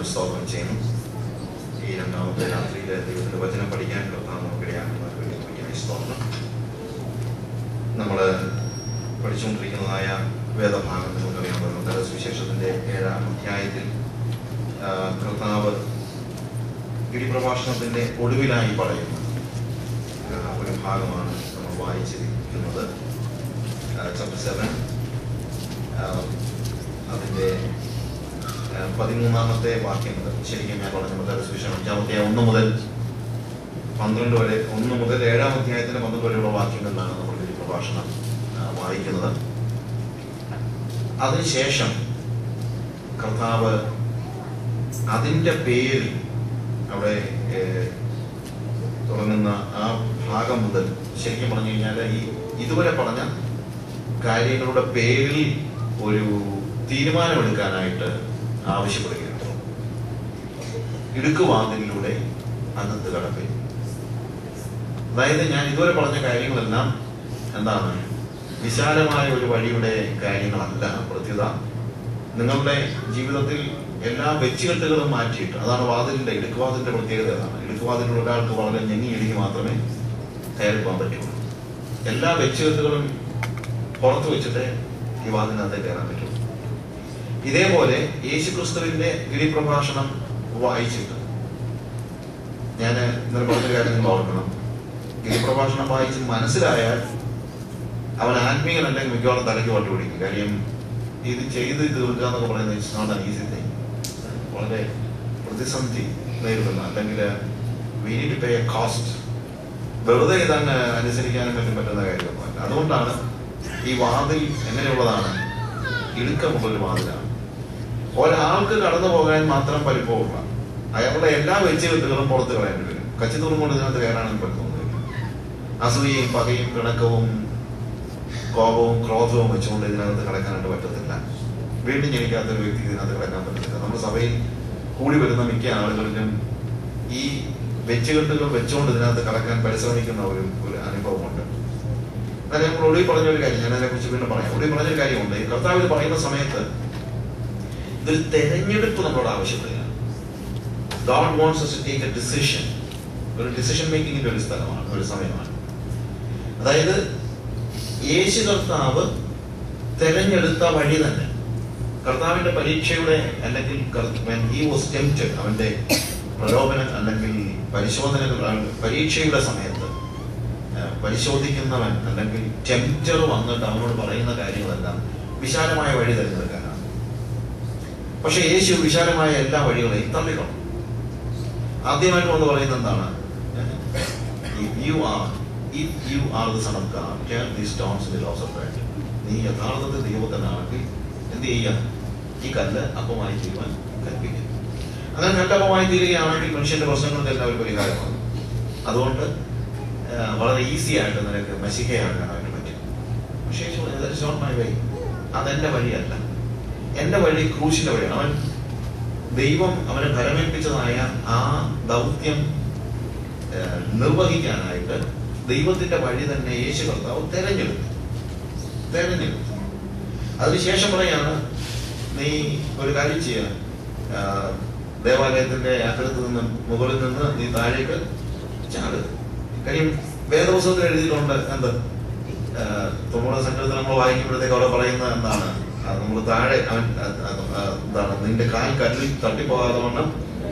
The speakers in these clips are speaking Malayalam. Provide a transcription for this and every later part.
കർത്താവിന് സ്തോത്രം ചെയ്യുന്നു ഈ രണ്ടാമത്തെ രാത്രിയിലെ ദൈവത്തിന്റെ വചനം പഠിക്കാൻ കർത്താവ് നമുക്കിടയാക്കി സ്തോത്രം നമ്മൾ പഠിച്ചുകൊണ്ടിരിക്കുന്നതായ വേദഭാഗം നമുക്കറിയാൻ പറ്റുന്നത് സുവിശേഷത്തിന്റെ ഏഴാം അധ്യായത്തിൽ ആ, കർത്താവ് ഗിരിപ്രഭാഷണത്തിന്റെ ഒടുവിലായി പറയുന്ന ആ, ഒരു ഭാഗമാണ് നമ്മൾ വായിച്ചിരിക്കുന്നത് ചാപ്റ്റർ സെവൻ അതിന്റെ ആ, പതിമൂന്നാമത്തെ വാക്യം മുതൽ ശരിക്കും ഞാൻ പറഞ്ഞ മത്തായി സുവിശേഷം അഞ്ചാമത്തെ ഒന്ന് മുതൽ പന്ത്രണ്ട് വരെ ഒന്ന് മുതൽ ഏഴാം അധ്യായത്തിന്റെ പന്ത്രണ്ട് വരെയുള്ള വാക്യങ്ങളിലാണ് നമ്മൾ ഈ പ്രഭാഷണം ആ, വായിക്കുന്നത് അതിനുശേഷം കർത്താവ് അതിന്റെ പേരിൽ അവിടെ ഏഹ്, തുടങ്ങുന്ന ആ ഭാഗം മുതൽ ശരിക്കും പറഞ്ഞു കഴിഞ്ഞാൽ ഈ ഇതുവരെ പറഞ്ഞ കാര്യങ്ങളുടെ പേരിൽ ഒരു തീരുമാനമെടുക്കാനായിട്ട് ആവശ്യപ്പെടുകയാണ് ഇടുക്കുവാതിലൂടെ അന്നത്ത് കടപ്പിൽ അതായത് ഞാൻ ഇതുവരെ പറഞ്ഞ കാര്യങ്ങളെല്ലാം എന്താണ് വിശാലമായ ഒരു വഴിയുടെ കാര്യങ്ങളല്ല പ്രത്യുത നിങ്ങളുടെ ജീവിതത്തിൽ എല്ലാ വെച്ചുകെട്ടുകളും മാറ്റിയിട്ട് അതാണ് വാതിലിന്റെ ഇടുക്കുവാതിലിന്റെ പ്രത്യേകത അതാണ് ഇടുക്കുവാതിലുള്ള ഒരാൾക്ക് വളരെ ഞെങ്ങി ഇടുക്കി മാത്രമേ കയറി പോകാൻ പറ്റുള്ളൂ എല്ലാ വെച്ചുകെട്ടുകളും പുറത്തു വെച്ചിട്ട് ഈ വാതിനകത്ത് കയറാൻ പറ്റുള്ളൂ ഇതേപോലെ യേശുക്രിസ്തുവിന്റെ ഗിരിപ്രഭാഷണം വായിച്ചിട്ട് ഞാൻ ഇന്നലെ പറഞ്ഞ കാര്യം നിങ്ങൾ ഓർക്കണം ഗിരിപ്രഭാഷണം വായിച്ച് മനസ്സിലായാൽ അവൻ ആത്മീയനല്ലെങ്കിൽ മിക്കവാറും തലയ്ക്ക് വട്ടി പിടിക്കും കാര്യം ഇത് ചെയ്ത് തീർക്കുക എന്നൊക്കെ പറയുന്നത് it's not an easy thing വളരെ പ്രതിസന്ധി നേരിടുന്ന അല്ലെങ്കിൽ we need to pay a cost വെറുതെ ഇതങ്ങ് അനുസരിക്കാനും പറ്റും പറ്റുന്ന കാര്യമൊന്നുമല്ല അതുകൊണ്ടാണ് ഈ വാതിൽ എങ്ങനെയുള്ളതാണ് ഇടുക്കമുള്ളൊരു വാതിലാണ് ഒരാൾക്ക് കടന്നു പോകാൻ മാത്രം പരിഭവമുള്ള അയാളുടെ എല്ലാ വെച്ചുകെട്ടുകളും പുറത്ത് കളയേണ്ടി വരും കച്ചിത്തൂറും കൊണ്ട് ഇതിനകത്ത് കയറാനൊന്നും പറ്റുന്നില്ല അസൂയയും പകയും പിണക്കവും കോപവും ക്രോധവും വെച്ചുകൊണ്ട് ഇതിനകത്ത് കിടക്കാനായിട്ട് പറ്റത്തില്ല വീണ്ടും ജനിക്കാത്ത ഒരു വ്യക്തി ഇതിനകത്ത് കിടക്കാൻ പറ്റത്തില്ല നമ്മുടെ സഭയിൽ കൂടി വരുന്ന മിക്ക ആളുകളിലും ഈ വെച്ചുകെട്ടുകൾ വെച്ചുകൊണ്ട് ഇതിനകത്ത് കടക്കാൻ പരിശ്രമിക്കുന്ന ഒരു ഒരു അനുഭവമുണ്ട് എന്നാൽ നമ്മൾ ഒടുവിൽ പറഞ്ഞ ഒരു കാര്യം ഞാൻ അതിനെക്കുറിച്ച് വീണ്ടും പറയാം ഒടുവിൽ പറഞ്ഞൊരു കാര്യമുണ്ട് ഈ കർത്താവ് ഇത് പറയുന്ന സമയത്ത് ഇതൊരു തെരഞ്ഞെടുപ്പ് നമ്മളോട് ആവശ്യപ്പെടുകയാണ് God wants us to take a decision ഒരു ഡിസിഷൻ മേക്കിങ്ങിന്റെ ഒരു സ്ഥലമാണ് ഒരു സമയമാണ് അതായത് യേശു കർത്താവ് തെരഞ്ഞെടുത്ത വഴി തന്നെ കർത്താവിന്റെ പരീക്ഷയുടെ അല്ലെങ്കിൽ ഹി വാസ് ടെംപ്റ്റഡ് അവന്റെ പ്രലോഭനം അല്ലെങ്കിൽ പരിശോധനകൾ അവൻ പരീക്ഷയുടെ സമയത്ത് ആ, പരിശോധിക്കുന്നവൻ അല്ലെങ്കിൽ ടെംപ്റ്റർ വന്നിട്ട് അവനോട് പറയുന്ന കാര്യങ്ങളെല്ലാം വിശാലമായ വഴി തിരഞ്ഞെടുക്കാനാണ് പക്ഷെ യേശു വിശാലമായ എല്ലാ വഴികളെയും തള്ളിക്കളഞ്ഞു ആദ്യമായിട്ട് വന്ന് പറയുന്നത് എന്താണ് you are if you are the son of God turn the stones the loaves of bread നീ യഥാർത്ഥത്തിൽ ദൈവത്തിനാണെങ്കിൽ എന്ത് ചെയ്യാം ഈ കല്ല് അപ്പമായി ചെയ്യുവാൻ കൽപ്പിക്കും അങ്ങനെ കല്ലപ്പമായി തീരുകയാണെങ്കിൽ മനുഷ്യന്റെ പ്രശ്നങ്ങൾക്കെല്ലാം ഒരു പരിഹാരമാണ് അതുകൊണ്ട് ആ, വളരെ ഈസി ആയിട്ട് നിനക്ക് മെസ്സിക്കയാക്കാനായിട്ട് പറ്റും പക്ഷേ നോട്ട് മൈ വഴി അതെന്റെ വഴിയല്ല എന്റെ വഴി ക്രൂശിന്റെ വഴിയാണ് അവൻ ദൈവം അവനെ ഫലമേൽപ്പിച്ചതായ ആ ദൗത്യം ആ, നിർവഹിക്കാനായിട്ട് ദൈവത്തിന്റെ വഴി തന്നെ യേശു കർത്താവ് തെരഞ്ഞെടുത്തു തെരഞ്ഞെടുത്തു അതിനുശേഷം പറയാണ് നീ ഒരു കാര്യം ചെയ്യുക ആ, ദേവാലയത്തിന്റെ അകലത്ത് നിന്ന് മുകളിൽ നിന്ന് നീ താഴേക്ക് ചാട് കാര്യം വേദപുസ്തകത്തിൽ എഴുതിയിട്ടുണ്ട് എന്ത് ആ, തൊണ്ണൂറ് സംഘത്തിൽ നമ്മൾ വായിക്കുമ്പോഴത്തേക്ക് അവിടെ പറയുന്നത് എന്താണ് നമ്മൾ താഴെ അവൻ ആ, ആ, എന്താണ് നിന്റെ കാൽ കല്ലിൽ തട്ടിപ്പോകാതെ വണ്ണം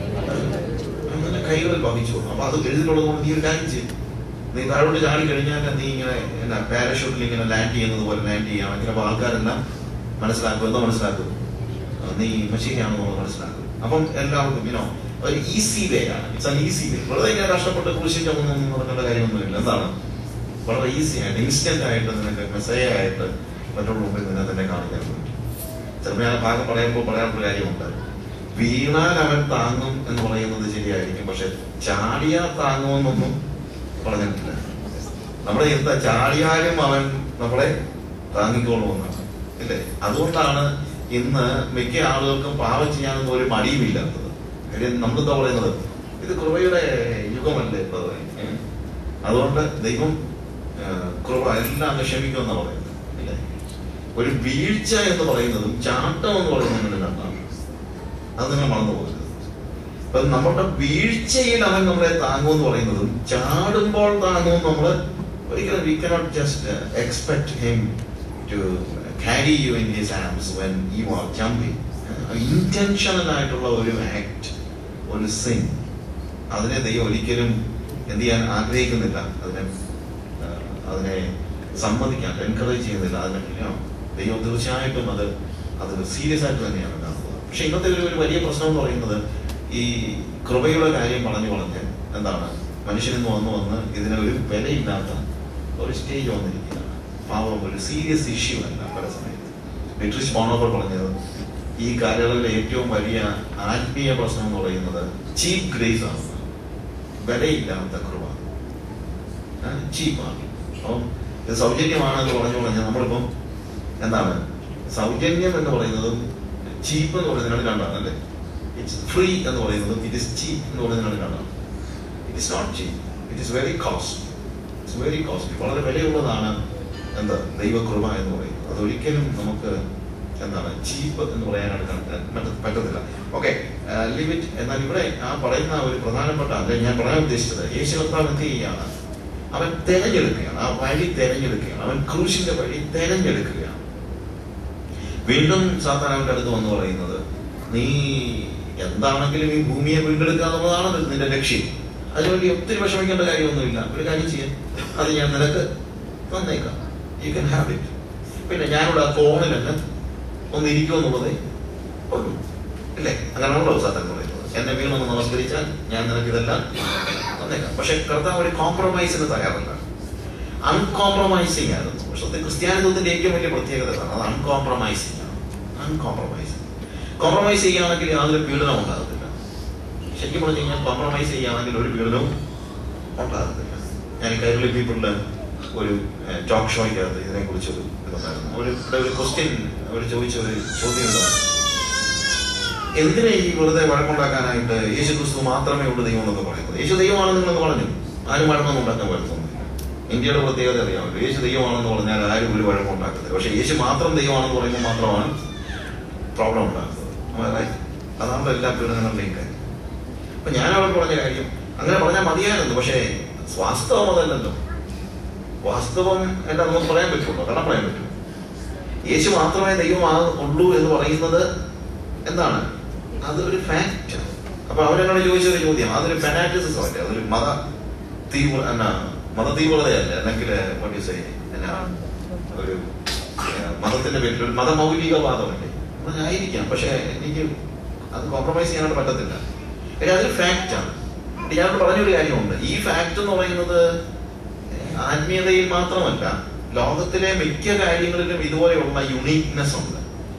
അങ്ങനെ കൈകളിൽ വഹിച്ചു അപ്പൊ അത് എഴുതിയിട്ടുള്ളത് കൊണ്ട് നീ ഒരു കാര്യം ചെയ്യും നീ താഴോട്ട് ചാടി കഴിഞ്ഞാൽ നീ ഇങ്ങനെ എന്നാ പാരഷൂട്ടിൽ ഇങ്ങനെ ലാൻഡ് ചെയ്യുന്നത് പോലെ ലാൻഡ് ചെയ്യണം അപ്പൊ ആൾക്കാരെല്ലാം മനസ്സിലാക്കും എന്തോ മനസ്സിലാക്കും ആ, നീ മെഷീനാണെന്ന് മനസ്സിലാക്കും അപ്പം എല്ലാവർക്കും ഇനോ ഒരു ഈസി വേ ആണ് ഇറ്റ്സ് ആൻ ഈസി വേ വളരെ ഇങ്ങനെ കഷ്ടപ്പെട്ട് കുറിച്ചിട്ട് ഒന്നും നടക്കേണ്ട കാര്യമൊന്നുമില്ല എന്താണ് വളരെ ഈസി ആയിട്ട് ഇൻസ്റ്റന്റ് ആയിട്ട് നിനക്ക് മെസ്സേജ് ആയിട്ട് മറ്റുള്ള മുമ്പിൽ നിന്നെ തന്നെ കാണിക്കാൻ പറ്റും ചിലപ്പോൾ ഞാൻ ആ ഭാഗം പറയുമ്പോൾ പറയാനുള്ള കാര്യമുണ്ട് വീണാൽ അവൻ താങ്ങും എന്ന് പറയുന്നത് ശരിയായിരിക്കും പക്ഷെ ചാടിയാൽ താങ്ങുമെന്നൊന്നും പറഞ്ഞിട്ടില്ല നമ്മുടെ എന്താ ചാടിയാലും അവൻ നമ്മളെ താങ്ങിക്കൊള്ളുമെന്നാണ് ഇല്ലേ അതുകൊണ്ടാണ് ഇന്ന് മിക്ക ആളുകൾക്കും പാപം ചെയ്യാനൊന്നും ഒരു മടിയുമില്ലാത്തത് കാര്യം നമ്മളെന്താ പറയുന്നത് ഇത് കൃപയുടെ യുഗമല്ലേ brother? ഏ? അതുകൊണ്ട് ദൈവം ആ, കൃപ എല്ലാം അങ്ങ് ക്ഷമിക്കുമെന്നാ പറയുന്നത് ഇല്ലേ ഒരു വീഴ്ച എന്ന് പറയുന്നതും ചാട്ടം എന്ന് പറയുന്നതും രണ്ടാണ് അത് നിങ്ങൾ മറന്നു പോകരുത് അപ്പൊ നമ്മുടെ വീഴ്ചയിൽ അവൻ നമ്മളെ താങ്ങുമെന്ന് പറയുന്നതും ചാടുമ്പോൾ താങ്ങുമെന്ന് നമ്മൾ ഒരിക്കലും we cannot just expect him to carry you in his arms when you are jumping intentional ആയിട്ടുള്ള ഒരു ആക്ട് ഒരു സിൻ അതിനെ ദൈവം ഒരിക്കലും എന്ത് ചെയ്യാൻ ആഗ്രഹിക്കുന്നില്ല അതിനെ ആ, അതിനെ സമ്മതിക്കാൻ എൻകറേജ് ചെയ്യുന്നില്ല അതിനെ you know, ദൈവം തീർച്ചയായിട്ടും അത് അത് സീരിയസ് ആയിട്ട് തന്നെയാണ് കാണുന്നത് പക്ഷെ ഇന്നത്തെ ഒരു ഒരു വലിയ പ്രശ്നം എന്ന് പറയുന്നത് ഈ കൃപയുടെ കാര്യം പറഞ്ഞു പറഞ്ഞ് എന്താണ് മനുഷ്യനിന്ന് വന്ന് വന്ന് ഇതിന് ഒരു വിലയില്ലാത്ത ഒരു സ്റ്റേജ് വന്നിരിക്കുകയാണ് പാവം ഒരു സീരിയസ് ഇഷ്യൂ അല്ല പല സമയത്ത് ലിട്രിഷ് ബോണോബർ പറഞ്ഞത് ഈ കാലയളവിലെ ഏറ്റവും വലിയ ആത്മീയ പ്രശ്നം എന്ന് പറയുന്നത് ചീപ്പ് ഗ്രേസ് ആണ് വിലയില്ലാത്ത കൃപ ചീപ്പാണ് അപ്പം ഇത് സൗജന്യമാണെന്ന് പറഞ്ഞു പറഞ്ഞാൽ നമ്മളിപ്പം എന്താണ് സൗജന്യം എന്ന് പറയുന്നതും ചീപ്പ് എന്ന് പറയുന്നതിനാണ് രണ്ടാണ് അല്ലേ ഇറ്റ്സ് ഫ്രീ എന്ന് പറയുന്നതും ഇറ്റ് ഇസ് ചീപ്പ് എന്ന് പറയുന്നതിനാണ് രണ്ടാണ് it is not cheap it is very cost it's very costly വളരെ വിലയുള്ളതാണ് എന്താ ദൈവകൃപ എന്ന് പറയുന്നത് അതൊരിക്കലും നമുക്ക് എന്താണ് ചീപ്പ് എന്ന് പറയാനായിട്ട് കണ- പറ്റ- പറ്റത്തില്ല ഓക്കെ ലിമിറ്റ് എന്നാൽ ഇവിടെ ആ പറയുന്ന ഒരു പ്രധാനപ്പെട്ട അല്ലെ ഞാൻ പറയാൻ ഉദ്ദേശിച്ചത് യേശു കർത്താവ് എന്ത് ചെയ്യുകയാണ് അവൻ തെരഞ്ഞെടുക്കുകയാണ് ആ വഴി തെരഞ്ഞെടുക്കുകയാണ് അവൻ ക്രൂശിന്റെ വഴി തെരഞ്ഞെടുക്കുകയാണ് വീണ്ടും സാത്താൻ അവന്റെ അടുത്ത് വന്ന് പറയുന്നത് നീ എന്താണെങ്കിലും ഈ ഭൂമിയെ വീണ്ടെടുക്കുക എന്നുള്ളതാണ് നിന്റെ ലക്ഷ്യം അതിനുവേണ്ടി ഒത്തിരി വിഷമിക്കേണ്ട കാര്യമൊന്നുമില്ല ഒരു കാര്യം ചെയ്യാം അത് ഞാൻ നിനക്ക് തന്നേക്കാം യു കൻ ഹാവ് ഇറ്റ് പിന്നെ ഞാനിവിടെ ഫോണിലല്ല ഒന്ന് ഇരിക്കുമെന്നുള്ളതേ ഉള്ളൂ ഇല്ലേ അങ്ങനെയാണല്ലോ സാത്താൻ പറയുന്നത് എന്നെ വീണൊന്ന് നമസ്കരിച്ചാൽ ഞാൻ നിനക്ക് ഇതെല്ലാം തന്നേക്കാം പക്ഷെ കർത്താവ് ഒരു കോംപ്രമൈസിന് തയ്യാറല്ല അൺകോംപ്രമൈസിങ് ആയിരുന്നു പക്ഷെ ക്രിസ്ത്യാനിത്വത്തിന്റെ ഏറ്റവും വലിയ പ്രത്യേകത അതാണ് അത് അൺകോംപ്രമൈസിങ് ആണ് അൺകോംപ്രമൈസിങ് കോംപ്രമൈസ് ചെയ്യുകയാണെങ്കിൽ യാതൊരു പീഡനം ഉണ്ടാകത്തില്ല ശരിക്കും പറഞ്ഞു കഴിഞ്ഞാൽ കോംപ്രമൈസ് ചെയ്യുകയാണെങ്കിൽ ഒരു പീഡനവും ഉണ്ടാകത്തില്ല ഞാൻ കൈരളി പീപ്പിളില് ഒരു ടോക്ക് ഷോയ്ക്കകത്ത് ഇതിനെ കുറിച്ചൊരു ഇതുണ്ടായിരുന്നു ഒരു ഇവിടെ ഒരു ക്വസ്റ്റ്യൻ അവർ ചോദിച്ച ഒരു ചോദ്യം ഇതാണ് എന്തിനാ ഈ വെറുതെ വഴക്കുണ്ടാക്കാനായിട്ട് യേശു ക്രിസ്തു മാത്രമേ ഉള്ളൂ ദൈവം എന്നൊക്കെ പറയുന്നത് യേശു ദൈവമാണെന്ന് നിങ്ങളൊന്ന് പറഞ്ഞു ആരും വഴക്കൊന്നും ഉണ്ടാക്കാൻ പറ്റുന്നില്ല ഇന്ത്യയുടെ പ്രത്യേകത അറിയാമല്ലോ യേശു ദൈവമാണെന്ന് പറഞ്ഞാൽ ആരും ഒരു വഴക്കം ഉണ്ടാക്കത്തില്ല പക്ഷെ യേശു മാത്രം ദൈവമാണെന്ന് പറയുമ്പോൾ മാത്രമാണ് പ്രോബ്ലം ഉണ്ടാകുന്നത് Am I right? അതാണല്ലോ എല്ലാ പീഡനങ്ങളുടെയും കാര്യം അപ്പൊ ഞാൻ അവിടെ പറഞ്ഞ കാര്യം അങ്ങനെ പറഞ്ഞാൽ മതിയായിരുന്നു പക്ഷേ വാസ്തവം അതല്ലല്ലോ വാസ്തവം എന്താ നമുക്ക് പറയാൻ പറ്റുള്ളൂ കാരണം പറയാൻ പറ്റും യേശു മാത്രമേ ദൈവമാ ഉള്ളൂ എന്ന് പറയുന്നത് എന്താണ് അതൊരു ഫാക്റ്റ് അപ്പൊ അവരെന്നോട് ചോദിച്ച ഒരു ചോദ്യം അതൊരു ഫെനാറ്റിസം അല്ലേ അതൊരു മത തീവ്ര എന്നാ മത തീവ്രതയല്ലേ അല്ലെങ്കിൽ what do you say? എന്നാ ഒരു ഏഹ്, മതത്തിന്റെ പേരിൽ ഒരു മതമൗലികവാദമല്ലേ അതായിരിക്കാം പക്ഷെ എനിക്ക് അത് കോംപ്രമൈസ് ചെയ്യാനായിട്ട് പറ്റത്തില്ല കാര്യം അതൊരു ഫാക്റ്റ് ആണ് ഞാനോട് പറഞ്ഞൊരു കാര്യമുണ്ട് ഈ ഫാക്ട് എന്ന് പറയുന്നത് ആത്മീയതയിൽ മാത്രമല്ല ലോകത്തിലെ മിക്ക കാര്യങ്ങളിലും ഇതുപോലെയുള്ള യുണീക്നെസ് ഉണ്ട്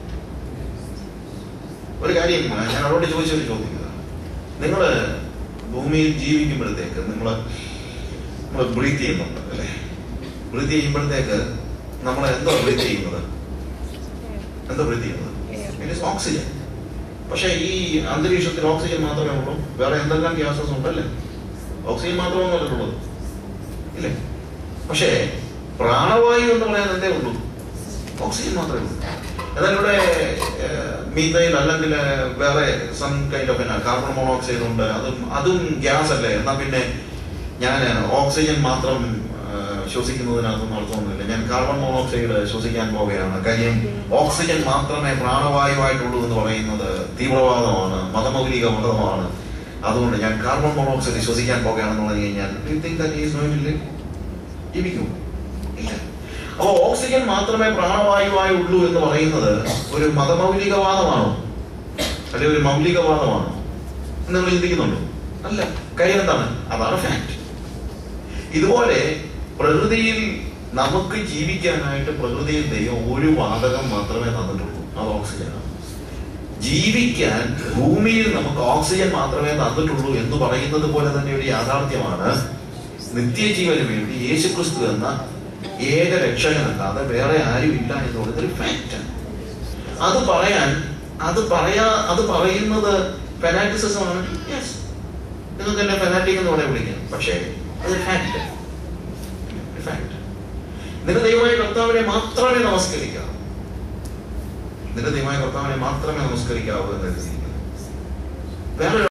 ഒരു കാര്യം ഞാൻ അവരോട് ചോദിച്ചൊരു ചോദ്യം ഇതാണ്. നിങ്ങള് ഭൂമിയിൽ ജീവിക്കുമ്പോഴത്തേക്ക് നിങ്ങൾ നമ്മൾ ബ്രീത്ത് ചെയ്യുന്നുണ്ട് അല്ലേ ബ്രീത്ത് ചെയ്യുമ്പോഴത്തേക്ക് നമ്മൾ എന്തോ ബ്രീത്ത് ചെയ്യുന്നത് എന്താ ബ്രീത്ത് ചെയ്യുന്നത് ഇറ്റ് ഇസ് ഓക്സിജൻ പക്ഷെ ഈ അന്തരീക്ഷത്തിൽ ഓക്സിജൻ മാത്രമേ ഉള്ളൂ വേറെ എന്തെല്ലാം ഗ്യാസസ് ഉണ്ടല്ലേ ഓക്സിജൻ മാത്രമൊന്നുമല്ല ഉള്ളത് ഇല്ലേ പക്ഷേ പ്രാണവായു എന്ന് പറയാൻ എന്തേ ഉള്ളൂ ഓക്സിജൻ മാത്രമേ ഉള്ളൂ എന്നാൽ ഇവിടെ മീത്തയിൽ അല്ലെങ്കിൽ വേറെ some kind of carbon monoxide ഉണ്ട് അതും അതും ഗ്യാസ് അല്ലേ എന്നാ പിന്നെ ഞാൻ ഓക്സിജൻ മാത്രം ആ, ശ്വസിക്കുന്നതിനകത്തൊന്നും അർത്ഥമൊന്നുമില്ല ഞാൻ കാർബൺ മോണോക്സൈഡ് ശ്വസിക്കാൻ പോവുകയാണ് കാര്യം ഓക്സിജൻ മാത്രമേ പ്രാണവായുവായിട്ടുള്ളൂ എന്ന് പറയുന്നത് തീവ്രവാദമാണ് മതമൗലിക മതമാണ് അതുകൊണ്ട് ഞാൻ കാർബൺ മോണോക്സൈഡ് ശ്വസിക്കാൻ പോകുകയാണെന്ന് പറഞ്ഞു കഴിഞ്ഞാൽ you think that he is going to live? ജീവിക്കും ഇല്ല അപ്പൊ ഓക്സിജൻ മാത്രമേ പ്രാണവായുവായി ഉള്ളൂ എന്ന് പറയുന്നത് ഒരു മതമൗലികവാദമാണോ അല്ലെ ഒരു മൗലികവാദമാണോ എന്ന് നിങ്ങൾ ചിന്തിക്കുന്നുണ്ടോ അല്ല കാര്യം എന്താണ് അതാണ് ഫാക്ട് ഇതുപോലെ പ്രകൃതിയിൽ നമുക്ക് ജീവിക്കാനായിട്ട് പ്രകൃതിയിൽ ദൈവം ഒരു വാതകം മാത്രമേ തന്നിട്ടുള്ളൂ അത് ഓക്സിജനാണ് ജീവിക്കാൻ ഭൂമിയിൽ നമുക്ക് ഓക്സിജൻ മാത്രമേ തന്നിട്ടുള്ളൂ എന്ന് പറയുന്നത് പോലെ തന്നെ ഒരു യാഥാർത്ഥ്യമാണ് നിത്യജീവന് വേണ്ടി യേശുക്രിസ്തു എന്ന ഏക രക്ഷകനല്ലാതെ വേറെ ആരും ഇല്ല എന്നുള്ളത് ഒരു ഫാക്റ്റാണ് അത് പറയാൻ അത് പറയാ അത് പറയുന്നത് ഫെനാറ്റിസം ആണ് യെസ് നിങ്ങൾക്ക് എന്നെ ഫെനാറ്റിക് എന്ന് പറയാൻ വിളിക്കാം പക്ഷേ അതൊരു ഫാക്ട് ഫാക്ട് നിന്റെ ദൈവമായ കർത്താവിനെ മാത്രമേ നമസ്കരിക്കാവൂ നിന്റെ ദൈവമായ കർത്താവിനെ മാത്രമേ നമസ്കരിക്കാവൂ എന്ന് എഴുതിയിരിക്കുന്നു വേറെ